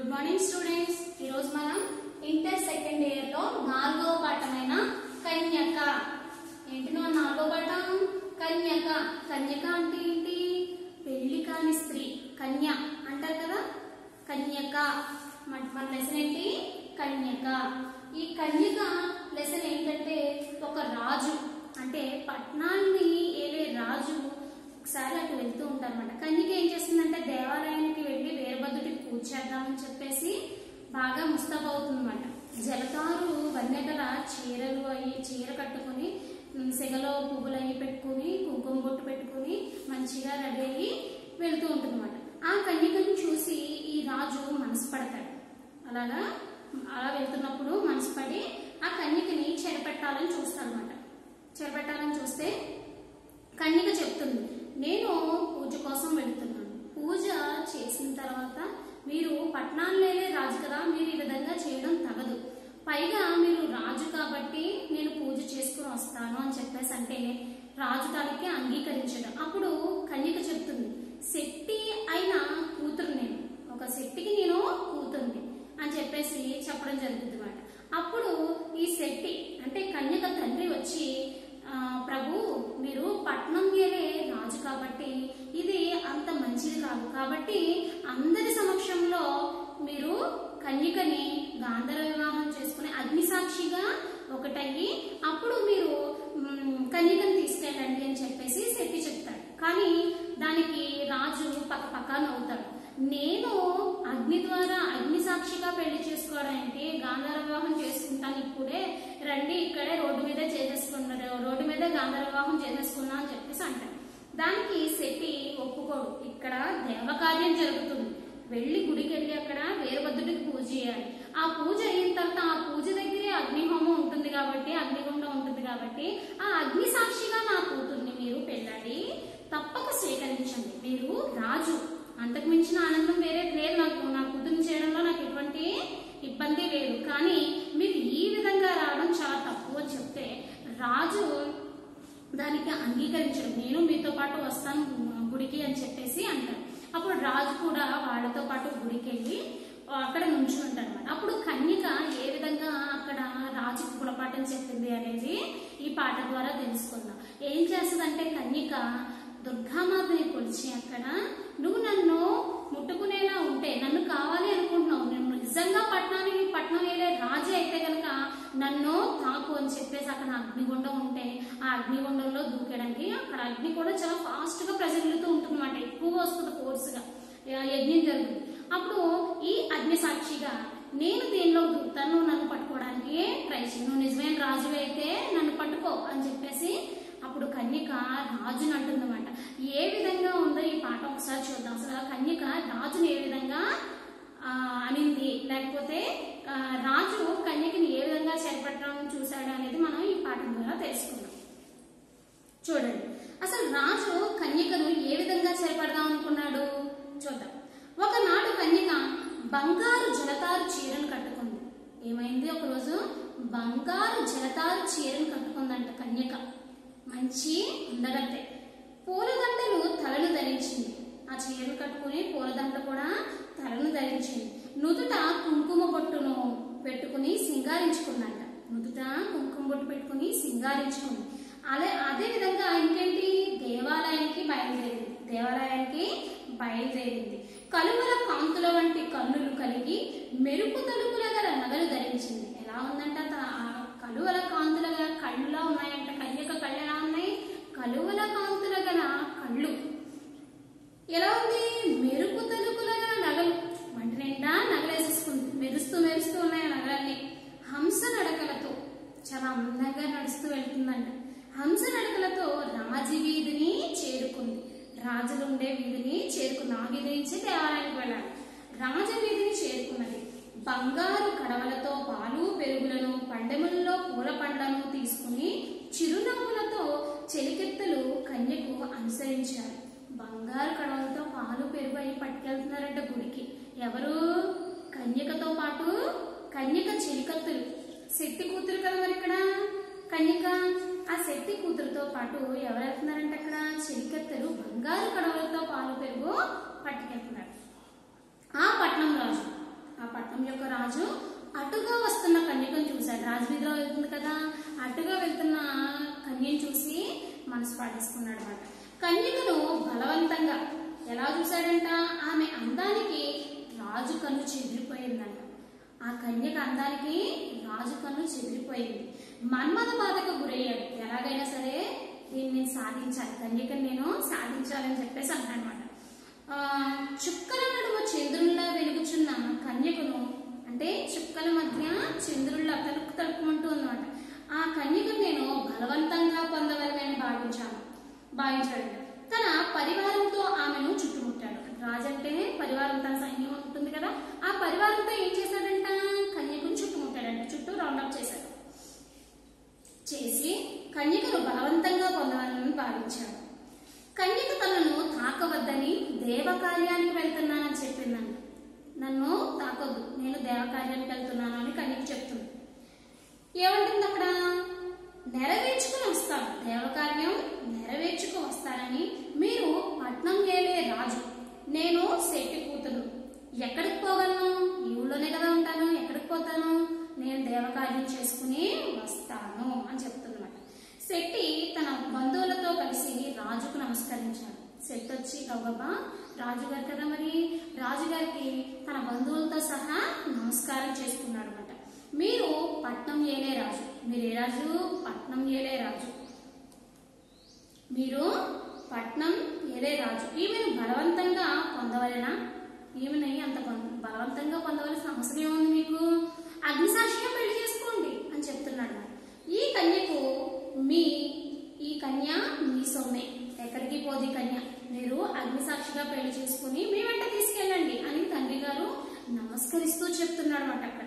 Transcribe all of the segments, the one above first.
Good morning students ఈరోజు మనం inter second year లో నాలుగవ పాఠమైన కన్యక ఏంటి మన నాలుగో పాఠం కన్యక కన్యక అంటే ఏంటి పెళ్లి కాని స్త్రీ కన్య అంటారు కదా కన్యక మన మన లెసన్ ఏంటి కన్యక ఈ కన్యక లెసన్ ఏంటంటే ఒక రాజు అంటే పట్నాన్ని ఏలే రాజు ఒకసారి అటు వెళ్తూ ఉంటారన్నమాట కన్యక ఏం చేస్తుందంటే దేవాలయానికి వెళ్ళి వీరభద్రుడికి పూజ చేద్దామని చెప్పేసి బాగా ముస్తాబవుతుందన్నమాట జలతారు వన్నెగల చీరలు అవి చీర కట్టుకుని ఉమ్, సెగలో పువ్వులు అవి పెట్టుకుని కుంకుమ బొట్టు పెట్టుకుని మంచిగా రెడీ అయ్యి వెళ్తూ ఉంటుందన్నమాట ఆ కన్యకను చూసి ఈ రాజు మనసు పడతాడు అలాగా అలా వెళ్తున్నప్పుడు మనసు పడి ఆ కన్యకని చెరపెట్టాలని చూస్తాడనమాట చెరపెట్టాలని చూస్తే కన్యక చెప్తుంది నేను పూజ కోసం వెళ్తున్నాను పూజ చేసిన తర్వాత మీరు పట్టణాల్లోనే రాజు కదా మీరు ఈ విధంగా చేయడం తగదు పైగా మీరు రాజు కాబట్టి నేను పూజ చేసుకుని వస్తాను అని చెప్పేసి అంటే రాజు దానికి అంగీకరించడం అప్పుడు కన్యక చెప్తుంది శక్తి అయిన కూతురు నేను ఒక శక్తికి నేను కూతుర్ని అని చెప్పేసి చెప్పడం జరుగుతుంది అన్నమాట అప్పుడు ఈ శెట్టి అంటే కన్యక తండ్రి వచ్చి ఆ, ప్రభు మీరు పట్నం మీరే రాజు కాబట్టి ఇది అంత మంచిది కాదు కాబట్టి అందరి సమక్షంలో మీరు కన్యకని గాంధర్వ వివాహం చేసుకుని అగ్ని సాక్షిగా ఒకటయ్యి అప్పుడు మీరు మ్, కన్యకని తీసుకెళ్ళండి అని చెప్పేసి శెట్టి చెప్తాడు కానీ దానికి రాజు పక్క పక్క నవ్వుతాడు నేను అగ్ని ద్వారా అగ్ని సాక్షిగా పెళ్లి చేసుకోవడం ఏంటి గాంధార వివాహం చేసుకుంటాను ఇప్పుడే రండి ఇక్కడే రోడ్డు మీద చేసేసుకున్నారు రోడ్డు మీద గాంధార వివాహం చేసేసుకున్నా అని చెప్పేసి అంటాడు దానికి శెట్టి ఒప్పుకోడు ఇక్కడ దేవకార్యం జరుగుతుంది వెళ్ళి గుడికి వెళ్ళి అక్కడ వీరభద్రుడికి పూజ చేయాలి ఆ పూజ అయిన తర్వాత ఆ పూజ దగ్గరే అగ్నిహోమం ఉంటుంది కాబట్టి అగ్నిగుండం ఉంటుంది కాబట్టి ఆ అగ్ని సాక్షిగా నా కూతుర్ని మీరు పెళ్ళాడి తప్పక స్వీకరించండి మీరు రాజు అంతకు మించిన ఆనందం వేరే లేదు నాకు నా కూతుర్ని చేయడంలో నాకు ఎటువంటి ఇబ్బంది లేదు కానీ మీరు ఈ విధంగా రావడం చాలా తప్పు అని చెప్తే రాజు దానికి అంగీకరించడం నేను మీతో పాటు వస్తాను గుడికి అని చెప్పేసి అంటారు అప్పుడు రాజు కూడా వాళ్ళతో పాటు గుడికి వెళ్ళి అక్కడ నుంచుని ఉంటాడు అనమాట అప్పుడు కన్యక ఏ విధంగా అక్కడ రాజుకు గుణపాఠం చెప్పింది అనేది ఈ పాట ద్వారా తెలుసుకుందాం ఏం చేస్తుందంటే కన్యక దుర్గామాతని కొలిచి అక్కడ నువ్వు నన్ను ముట్టుకునేలా ఉంటే నన్ను కావాలి అనుకుంటున్నావు నేను నిజంగా పట్టణానికి పట్టణం వెళ్ళే రాజు అయితే కనుక నన్ను తాకు అని చెప్పేసి అక్కడ అగ్నిగుండం ఉంటే ఆ అగ్నిగుండంలో దూకేయడానికి అక్కడ అగ్ని కూడా చాలా ఫాస్ట్ గా ప్రజలుతూ ఉంటుంది అనమాట ఎక్కువగా వస్తుంది ఫోర్స్ గా ఆ యజ్ఞం జరుగుతుంది అప్పుడు ఈ అగ్ని సాక్షిగా నేను దీనిలో దూకుతాను నన్ను పట్టుకోవడానికి ట్రై చేయి నువ్వు నిజమైన రాజు అయితే నన్ను పట్టుకో అని చెప్పేసి అప్పుడు కన్యక రాజుని అంటుందన్నమాట ఏ విధంగా ఉందో ఈ పాట ఒకసారి చూద్దాం అసలు ఆ కన్యక రాజుని ఏ విధంగా ఆ, అనింది లేకపోతే ఆ, రాజు కన్యకని ఏ విధంగా చేపట్టడం చూశాడు అనేది మనం ఈ పాఠం ద్వారా తెలుసుకుందాం చూడండి అసలు రాజు కన్యకను ఏ విధంగా చేపడదాం అనుకున్నాడు చూద్దాం ఒకనాడు కన్యక బంగారు జలతారు చీరను కట్టుకుంది ఏమైంది ఒకరోజు బంగారు జలతారు చీరను కట్టుకుందంట కన్యక మంచి ఉండగట్టే పూలదండలు తలను ధరించింది ఆ చీరను కట్టుకుని పూలదండ కూడా తలను ధరించింది నుదుట కుంకుమ బొట్టును పెట్టుకుని సింగారించుకున్నట్ట నుదుట కుంకుమ బొట్టు పెట్టుకుని సింగారించుకుంది అదే అదే విధంగా ఇంకేంటి దేవాలయానికి బయలుదేరింది దేవాలయానికి బయలుదేరింది కలువల కాంతుల వంటి కన్నులు కలిగి మెరుపు తలుపుల గల నగలు ధరించింది ఎలా ఉందంట త- ఆ కలువల కాంతుల గల కళ్ళులా ఉన్నాయంట కన్యక కళ్ళు ఎలా ఉన్నాయి కలువల కాంతుల గల కళ్ళు ఎలా ఉంది మెరుపు తలుపుల గల నగలు వంట నిండా నగలేసేసుకుంది మెరుస్తూ మెరుస్తూ ఉన్నాయి ఆ నగలన్నీ హంస నడకలతో చాలా అందంగా నడుస్తూ వెళ్తుందంట హంస నడకలతో రాజు వీధిని చేరుకుంది రాజులు ఉండే వీధిని చేరుకుంది ఆ వీధి నుంచి దేవాలయానికి వెళ్ళాలి రాజ వీధిని చేరుకున్నది బంగారు కడవలతో పాలు పెరుగులను పండెములలో పూల పండ్లను తీసుకుని చిరునవ్వులతో చెలికెత్తలు కన్యకు అనుసరించారు బంగారు కడవలతో పాలు పెరుగు అయి పట్టుకెళ్తున్నారంట గుడికి ఎవరు కన్యకతో పాటు కన్యక చెలికత్తులు శెట్టి కూతురు కదా మరి ఇక్కడ కన్యక ఆ శెట్టి కూతురుతో పాటు ఎవరు వెళ్తున్నారంటే అక్కడ చెలికత్తెలు బంగారు కడవలతో పాలు పెరుగు పట్టుకెళ్తున్నారు ఆ పట్నం రాజు ఆ రాజు అటుగా వస్తున్న కన్యకను చూశాడు రాజవీధిలో వెళ్తుంది కదా అటుగా వెళ్తున్న కన్యను చూసి మనసు పాడేసుకున్నాడు అనమాట కన్యకను బలవంతంగా ఎలా చూశాడంట ఆమె అందానికి రాజు కన్ను చెదిరిపోయిందంట ఆ కన్యక అందానికి రాజు కన్ను చెదిరిపోయింది మన్మథ బాధకు గురయ్యాడు ఎలాగైనా సరే దీన్ని నేను సాధించాలి కన్యకను నేను సాధించాలని చెప్పేసి అన్నాడు అనమాట చుక్కల నడుమ చంద్రుల్లా వెలుగుచున్న కన్యకను అంటే చుక్కల మధ్య చంద్రుల్లా తలుపు తలుపుకుంటూ ఉన్నమాట ఆ కన్యకను నేను బలవంతంగా పొందవలనని భావించాను భావించాడు తన పరివారంతో ఆమెను చుట్టుముట్టాడు రాజంటే పరివారం తన సైన్యం ఉంటుంది కదా ఆ పరివారంతో ఏం చేశాడంట కన్యకుని చుట్టుముట్టాడంట చుట్టూ రౌండప్ చేశాడు చేసి కన్యకను బలవంతంగా పొందవాలని భావించాడు కన్యక తనను తాకవద్దని దేవకార్యానికి వెళ్తున్నానని చెప్పిందంట నన్ను తాకొద్దు నేను దేవకార్యానికి వెళ్తున్నాను అని కన్యక చెప్తుంది ఏమంటుంది అక్కడ నెరవేర్చుకుని వస్తాను దేవకార్యం నెరవేర్చుకు వస్తానని మీరు పట్నం ఏలే రాజు నేను శెట్టి కూతురు ఎక్కడికి పోగలను ఈ ఊళ్ళోనే కదా ఉంటాను ఎక్కడికి పోతాను నేను దేవకార్యం చేసుకుని వస్తాను అని చెప్తుందన్నమాట శెట్టి తన బంధువులతో కలిసి రాజుకు నమస్కరించాడు శెట్టి వచ్చి గవ్వబ్బా రాజుగారు కదా మరి రాజుగారికి తన బంధువులతో సహా నమస్కారం చేసుకున్నాడు అనమాట మీరు పట్నం ఏలే రాజు మీరు ఏ రాజు పట్నం ఏలే రాజు మీరు పట్నం ఏలే రాజు ఈమెను బలవంతంగా పొందవలెనా ఈమెని అంత బల- బలవంతంగా పొందవలసిన అవసరం ఏముంది మీకు అగ్నిసాక్షిగా పెళ్లి చేసుకోండి అని చెప్తున్నాడు మరి. ఈ కన్యకు మీ ఈ కన్య మీ సొమ్మే ఎక్కడికి పోదు ఈ కన్య మీరు అగ్నిసాక్షిగా పెళ్లి చేసుకుని మీ వెంట తీసుకెళ్ళండి అని తండ్రి గారు నమస్కరిస్తూ చెప్తున్నాడు అన్నమాట అక్కడ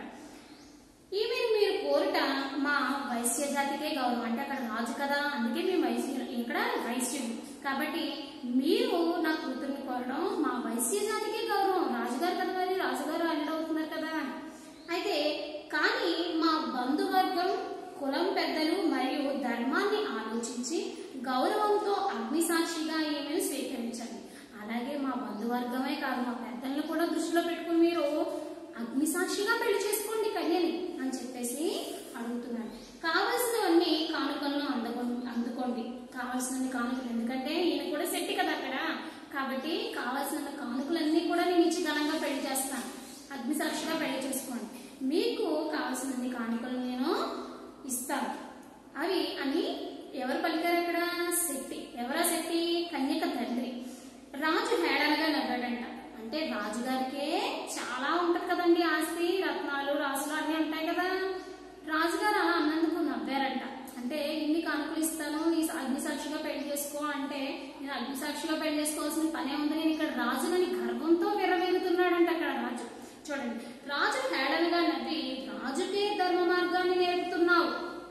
ఈమెను మీరు కోరుట మా వైశ్య జాతికే గౌరవం అంటే అక్కడ రాజు కదా అందుకే మేము వైశ్య ఇక్కడ వైశ్యం కాబట్టి మీరు నా కూతుర్ని కోరడం మా వైశ్య జాతికే గౌరవం రాజుగారు కదా మరి రాజుగారు అల్లుడు అవుతున్నారు కదా అయితే కానీ మా బంధువర్గం కులం పెద్దలు మరియు ధర్మాన్ని ఆలోచించి గౌరవంతో అగ్నిసాక్షిగా ఈమెను స్వీకరించండి అలాగే మా బంధువర్గమే కాదు మా పెద్దలను కూడా దృష్టిలో పెట్టుకుని మీరు అగ్నిసాక్షిగా పెళ్లి చేసుకోండి కన్యని అని చెప్పేసి అడుగుతున్నాడు కావలసినవన్నీ కానుకలను అందుకో అందుకోండి కావలసిన కానుకలు ఎందుకంటే ఈయన కూడా శెట్టి కదా అక్కడ కాబట్టి కావలసిన కానుకలన్నీ కూడా నేను ఇచ్చి ఘనంగా పెళ్లి చేస్తాను అగ్నిసాక్షిగా పెళ్లి చేసుకోండి మీకు కావలసిన కానుకలు నేను ఇస్తాను అవి అని ఎవరు పలికారు అక్కడ శెట్టి ఎవరా శెట్టి కన్యక తండ్రి రాజు హేళనగా నవ్వాడంట అంటే రాజుగారికే చాలా ఉంటది కదండి ఆస్తి రత్నాలు రాసులు అన్నీ ఉంటాయి కదా రాజుగారు అలా అన్నందుకు నవ్వారంట అంటే ఇన్ని కానుకలు ఇస్తాను ఈ అగ్నిసాక్షిగా పెళ్లి చేసుకో అంటే నేను అగ్నిసాక్షిగా పెళ్లి చేసుకోవాల్సిన పనే ఉంది నేను ఇక్కడ రాజునని గర్వంతో విరవేగుతున్నాడంట అక్కడ రాజు చూడండి రాజు హేళనగా నవ్వి రాజుకే ధర్మ మార్గాన్ని నేర్పుతున్నావు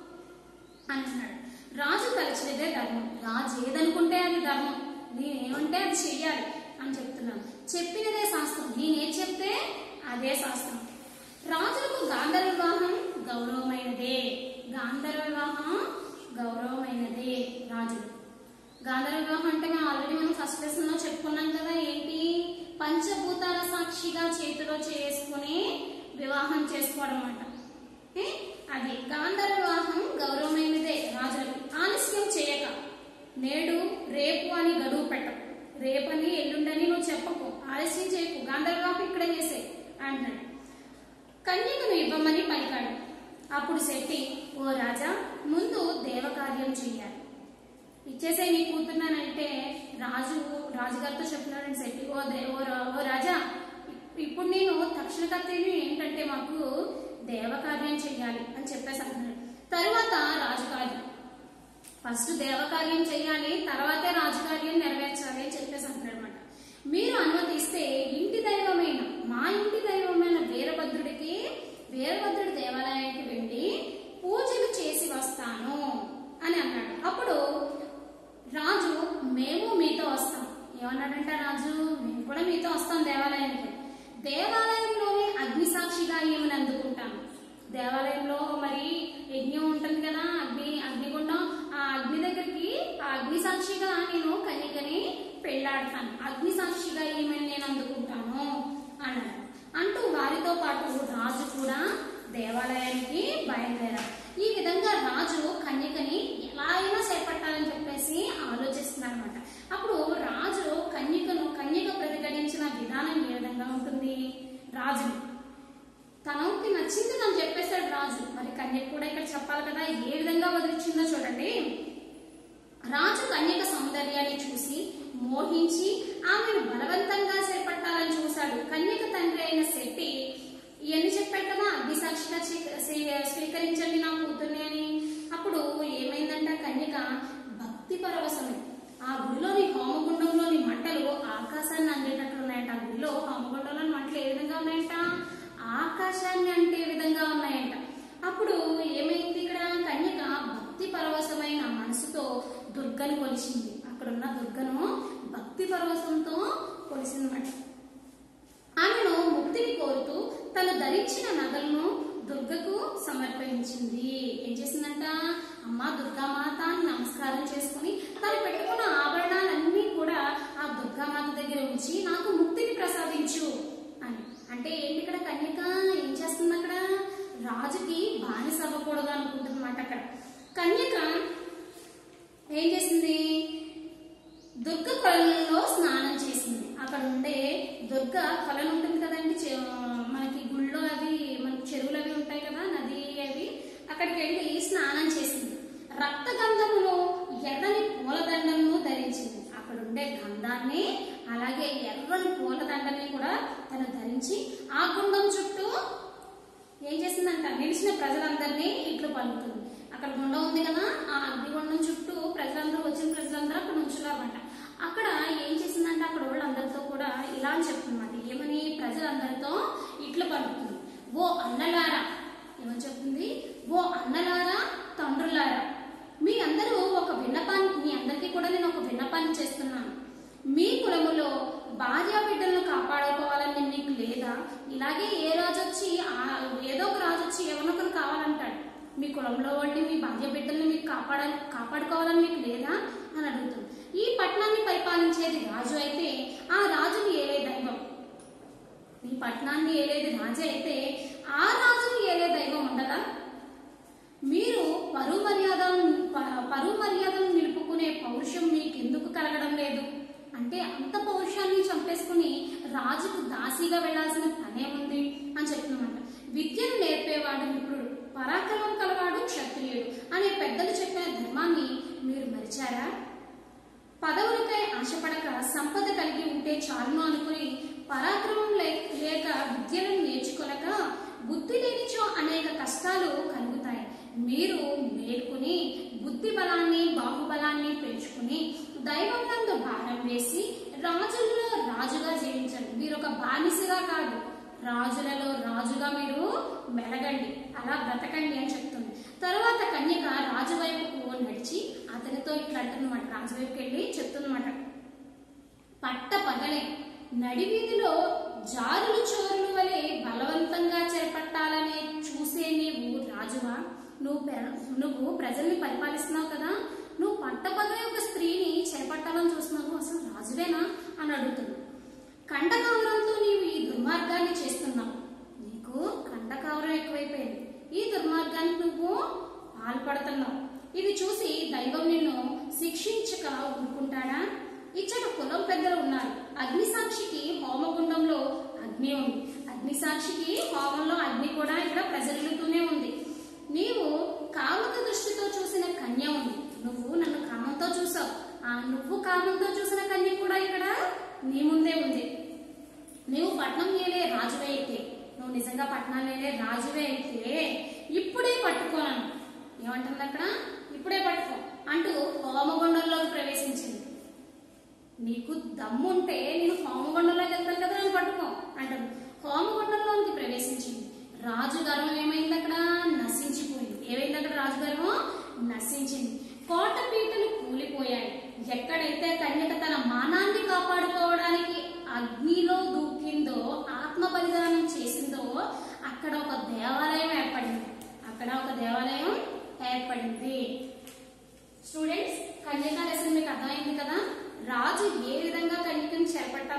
అని అన్నాడు రాజు తలచినదే ధర్మం రాజు ఏదనుకుంటే అది ధర్మం నేనేమంటే అది చెయ్యాలి అని చెప్తున్నాను చెప్పినదే శాస్త్రం నేనేం చెప్తే అదే శాస్త్రం రాజులకు గాంధర్వ వివాహం గౌరవమైనదే గాంధర్వ వివాహం గౌరవమైనదే రాజులు గాంధర్వ వివాహం అంటే మేము ఆల్రెడీ మనం ఫస్ట్ లెసన్ లో చెప్పుకున్నాం కదా ఏంటి పంచభూతాల సాక్షిగా చేతిలో చేసుకుని వివాహం చేసుకోవడం అన్నమాట ఏ? అది గాంధర్వ వివాహం గౌరవమైనదే రాజులకు ఆలస్యం చేయక నేడు రేపు అని గడువు పెట్టకు రేపని ఎల్లుండని నువ్వు చెప్పకు ఆలస్యం చేయకు గాంధర్వ వివాహం ఇక్కడే చేసే అంటున్నాడు కన్యకను ఇవ్వమని పలికాడు అప్పుడు శెట్టి ఓ రాజా ముందు దేవకార్యం చెయ్యాలి ఇచ్చేసే నీ కూతున్నానంటే రాజు రాజుగారితో చెప్తున్నాడు శెట్టి ఓ దే ఓ రా- ఓ రాజా ఇప్- ఇప్పుడు నేను తక్షణ కర్తవ్యం ఏంటంటే మాకు దేవకార్యం చెయ్యాలి అని చెప్పేసి అంటున్నాడు తరువాత రాజుకార్యం ఫస్ట్ దేవకార్యం చేయాలి తర్వాతే రాజకార్యం నెరవేర్చాలి అని చెప్పేసి అంటున్నాడు అనమాట మీరు అనుమతిస్తే ఇంటి దైవమైన మా ఇంటి దైవమైన వీరభద్రుడికి వీరభద్రుడి దేవాలయానికి వెళ్ళి పూజలు చేసి వస్తాను అని అన్నాడు అప్పుడు రాజు మేము మీతో వస్తాం ఏమన్నాడంట రాజు మేము కూడా మీతో వస్తాం దేవాలయానికి దేవాలయంలోనే అగ్నిసాక్షిగా ఈమెను అందుకుంటాను దేవాలయంలో మరి యజ్ఞం ఉంటుంది కదా అగ్ని అగ్నిగుండం ఆ అగ్ని దగ్గరికి ఆ అగ్ని సాక్షిగా నేను కన్యకని పెళ్ళాడతాను అగ్ని సాక్షిగా ఈమెను నేను అందుకుంటాను అన్నాడు అంటూ వారితో పాటు రాజు కూడా దేవాలయానికి బయలుదేరారు ఈ విధంగా రాజు కన్యకని ఎలా అయినా చేపట్టాలని చెప్పేసి ఆలోచిస్తున్నారు అనమాట అప్పుడు రాజు కన్యకను కన్యక ప్రతిఘటించిన విధానం ఏ విధంగా ఉంటుంది రాజు తనకి నచ్చింది తను చెప్పేశాడు రాజు మరి కన్యక కూడా ఇక్కడ చెప్పాలి కదా ఏ విధంగా వదిలిచ్చిందో చూడండి రాజు కన్యక సౌందర్యాన్ని చూసి మోహించి ఆమెను బలవంతంగా చేపట్టాలని చూశాడు కన్యక తండ్రి అయిన శెట్టి ఇవన్నీ చెప్పాడు కదా అగ్నిసాక్షిగా చీ- స్వీ- స్వీకరించండి నా కూతుర్ని అని అప్పుడు ఏమైందంట కన్యక భక్తి పరవశమే ఆ గుడిలోని హోమగుండంలోని మంటలు ఆకాశాన్ని అందేటట్లున్నాయంట ఆ గుడిలో హోమగుండంలోని మంటలు ఏ విధంగా ఉన్నాయంట ఆకాశాన్ని అంటే విధంగా ఉన్నాయంట అప్పుడు ఏమైంది ఇక్కడ కన్యక భక్తి పరవశమైన మనసుతో దుర్గను కొలిచింది అక్కడున్న దుర్గను భక్తి పరవశంతో కొలిసిందన్నమాట ఆమెను ముక్తిని కోరుతూ తను ధరించిన నగలను దుర్గకు సమర్పించింది ఏం చేసిందంట అమ్మా దుర్గామాత అని నమస్కారం చేసుకుని తను పెట్టుకున్న ఆభరణాలన్నీ కూడా ఆ దుర్గామాత దగ్గర ఉంచి నాకు ముక్తిని ప్రసాదించు అని అంటే ఏంటి ఇక్కడ కన్యక ఏం చేస్తుంది అక్కడ రాజుకి బానిస అవ్వకూడదు అనుకుంటుందన్నమాట అక్కడ కన్యక ఏం చేసింది దుర్గ కొలంలో స్నానం చేసింది అక్కడ ఉండే దుర్గ కొలను ఉంటుంది కదండి చె- మనకి గుళ్ళో అవి మనకి చెరువులు అవి ఉంటాయి కదా నది అవి అక్కడికి వెళ్ళి స్నానం చేసింది రక్త గంధమును ఎర్రని పూలదండను ధరించింది అక్కడ ఉండే గంధాన్ని అలాగే ఎర్రని పూలదండని కూడా తను ధరించి ఆ గుండం చుట్టూ ఏం చేసిందంట నిలిచిన ప్రజలందరినీ ఇట్లు పలుకుతుంది అక్కడ గుండం ఉంది కదా ఆ అగ్నిగుండం చుట్టూ ప్రజలందరూ వచ్చిన ప్రజలందరూ అక్కడ ఉంచున్నారన్నమాట అక్కడ ఏం చేసిందంటే అక్కడ వాళ్ళందరితో కూడా ఇలా అని చెప్తుందన్నమాట ఏమని ప్రజలందరితో ఇట్లు పలుకుతుంది ఓ అన్నలారా ఏమని చెప్తుంది ఓ అన్నలారా తండ్రులారా మీ అందరూ ఒక విన్నపాన్ని మీ అందరికీ కూడా నేను ఒక విన్నపాన్ని చేస్తున్నాను మీ కులములో భార్య బిడ్డలను కాపాడుకోవాలని మీకు లేదా ఇలాగే ఏ రాజు వచ్చి ఆ- ఏదో ఒక రాజు వచ్చి ఎవరినో ఒకరు కావాలంటాడు మీ కులంలో వాళ్ళని మీ భార్య బిడ్డల్ని మీకు కాపాడ కాపాడుకోవాలని మీకు లేదా అని అడుగుతుంది ఈ పట్టణాన్ని పరిపాలించేది రాజు అయితే ఆ రాజుని ఏలే దైవం ఈ పట్టణాన్ని ఏలేది రాజు అయితే ఆ రాజుని ఏలే దైవం ఉండదా మీరు పరువు మర్యాద పరువు మర్యాదను నిలుపుకునే పౌరుషం మీకు ఎందుకు కలగడం లేదు అంటే అంత పౌరుషాన్ని చంపేసుకుని రాజుకు దాసీగా వెళ్లాల్సిన పనే ఉంది అని చెప్తున్నమాట విద్యను నేర్పేవాడు విప్రుడు పరాక్రమం కలవాడు క్షత్రియుడు అనే పెద్దలు చెప్పిన ధర్మాన్ని మీరు మరిచారా పదవులకై ఆశపడక సంపద కలిగి ఉంటే చాలును అనుకుని పరాక్రమం లే- లేక విద్యను నేర్చుకొనక బుద్ధి లేనిచో అనేక కష్టాలు కలుగుతాయి మీరు మేల్కొని బుద్ధి బలాన్ని బాహుబలాన్ని పెంచుకుని దైవం నందు భారం వేసి రాజుల్లో రాజుగా జీవించండి మీరు ఒక బానిసగా కాదు రాజులలో రాజుగా మీరు మెలగండి అలా బ్రతకండి అని చెప్తుంది తర్వాత కన్యక రాజు వైపుకు నడిచి అతనితో ఇట్లా అంటున్నమాట రాజు వైపుకి వెళ్ళి చెప్తున్నమాట పట్ట పగలే నడివీధిలో జారులు చోరులు వలె బలవంతంగా చేపట్టాలనే చూసే నీవు రాజువా నువ్వు పెర- నువ్వు ప్రజల్ని పరిపాలిస్తున్నావు కదా నువ్వు పట్టపగలే ఒక స్త్రీని చేపట్టాలని చూస్తున్నావు అసలు రాజువేనా అని అడుగుతుంది కండకవరంతో నీవు ఈ దుర్మార్గాన్ని చేస్తున్నావు నీకు కండకవరం ఎక్కువైపోయింది ఈ దుర్మార్గానికి నువ్వు పాల్పడుతున్నావు ఇది చూసి దైవం నిన్ను శిక్షించక ఊరుకుంటాడా ఇచ్చట కులం పెద్దలు ఉన్నారు అగ్నిసాక్షికి హోమగుండంలో అగ్ని ఉంది అగ్నిసాక్షికి హోమంలో అగ్ని కూడా ఇక్కడ ప్రజలుతూనే ఉంది నీవు కామత దృష్టితో చూసిన కన్య ఉంది నువ్వు నన్ను కామంతో చూసావు ఆ నువ్వు కామంతో చూసిన కన్య కూడా ఇక్కడ నీ ముందే ఉంది నువ్వు పట్నం ఏలే రాజువే అయితే నువ్వు నిజంగా పట్నం ఏలే రాజువే అయితే ఇప్పుడే పట్టుకోనను ఏమంటుంది అక్కడ ఇప్పుడే పట్టుకో అంటూ హోమగుండంలోకి ప్రవేశించింది నీకు దమ్ముంటే నేను హోమగుండంలోకి వెళ్తాను కదా నన్ను పట్టుకో అంటాడు హోమగుండంలోకి ప్రవేశించింది రాజు గర్వం ఏమైంది అక్కడ నశించిపోయింది ఏమైంది అక్కడ రాజు గర్వం నశించింది కోట పీటలు కూలిపోయాయి ఎక్కడైతే కన్యక తన మానాన్ని కాపాడుకోవడానికి అగ్నిలో దూకిందో ఆత్మ బలిదానం చేసిందో అక్కడ ఒక దేవాలయం ఏర్పడింది అక్కడ ఒక దేవాలయం ఏర్పడింది స్టూడెంట్స్ కన్యకా లెసన్ మీకు అర్థమైంది కదా రాజు ఏ విధంగా కన్యకను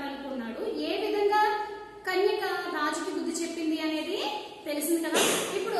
చేపట్టాలనుకున్నాడు ఏ విధంగా కన్యక రాజుకి బుద్ధి చెప్పింది అనేది తెలిసింది కదా ఇప్పుడు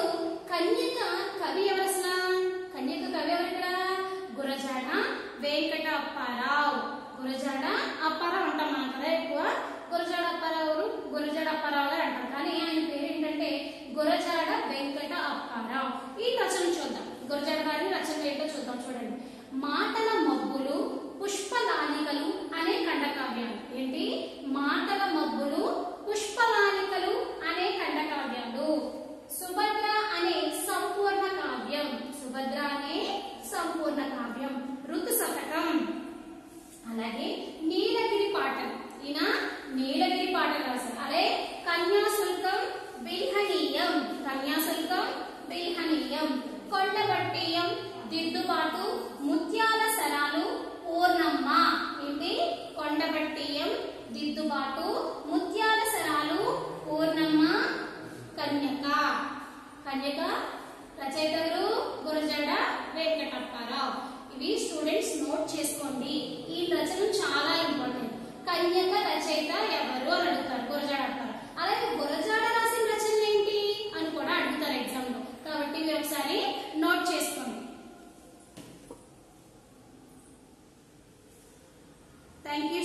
కన్యక రచయిత ఎవరు గురజాడ వెంకటప్పారావు ఇవి స్టూడెంట్స్ నోట్ చేసుకోండి ఈ రచన చాలా ఇంపార్టెంట్ కన్యక రచయిత ఎవరు అని అడుగుతారు గురజాడ అప్పారావు అలాగే గురజాడ రాసిన రచనలు ఏంటి అని కూడా అడుగుతారు ఎగ్జామ్ లో కాబట్టి మీరు ఒకసారి నోట్ చేసుకోండి థ్యాంక్ యూ